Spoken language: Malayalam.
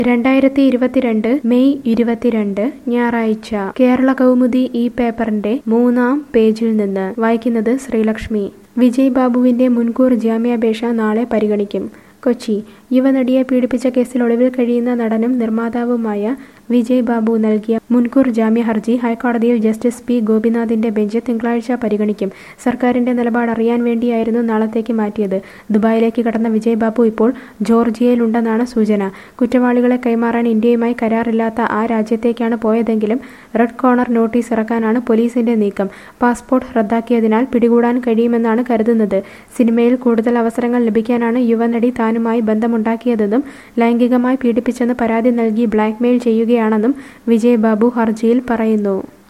രണ്ടായിരത്തി ഇരുപത്തിരണ്ട് മെയ് ഇരുപത്തിരണ്ട് ഞായറാഴ്ച കേരള കൗമുദി ഈ പേപ്പറിന്റെ മൂന്നാം പേജിൽ നിന്ന് വായിക്കുന്നത് ശ്രീലക്ഷ്മി വിജയ് ബാബുവിന്റെ മുൻകൂർ ജാമ്യാപേക്ഷ നാളെ പരിഗണിക്കും കൊച്ചി യുവനടിയെ പീഡിപ്പിച്ച കേസിൽ ഒളിവിൽ കഴിയുന്ന നടനും നിർമ്മാതാവുമായ വിജയ് ബാബു നൽകിയ മുൻകൂർ ജാമ്യ ഹർജി ഹൈക്കോടതിയിൽ ജസ്റ്റിസ് പി ഗോപിനാഥിന്റെ ബെഞ്ച് തിങ്കളാഴ്ച പരിഗണിക്കും സർക്കാരിന്റെ നിലപാട് അറിയാൻ വേണ്ടിയായിരുന്നു നാളത്തേക്ക് മാറ്റിയത് ദുബായിലേക്ക് കടന്ന വിജയ് ബാബു ഇപ്പോൾ ജോർജിയയിലുണ്ടെന്നാണ് സൂചന കുറ്റവാളികളെ കൈമാറാൻ ഇന്ത്യയുമായി കരാറില്ലാത്ത ആ രാജ്യത്തേക്കാണ് പോയതെങ്കിലും റെഡ് കോർണർ നോട്ടീസ് ഇറക്കാനാണ് പോലീസിന്റെ നീക്കം പാസ്പോർട്ട് റദ്ദാക്കിയതിനാൽ പിടികൂടാൻ കഴിയുമെന്നാണ് കരുതുന്നത് സിനിമയിൽ കൂടുതൽ അവസരങ്ങൾ ലഭിക്കാനാണ് യുവനടി താനുമായി ബന്ധമുണ്ടാക്കിയതെന്നും ലൈംഗികമായി പീഡിപ്പിച്ചെന്ന് പരാതി നൽകി ബ്ലാക്ക്മെയിൽ ചെയ്യുകയാണെന്നും വിജയ് ബാബു ഹർജിയിൽ പറയുന്നു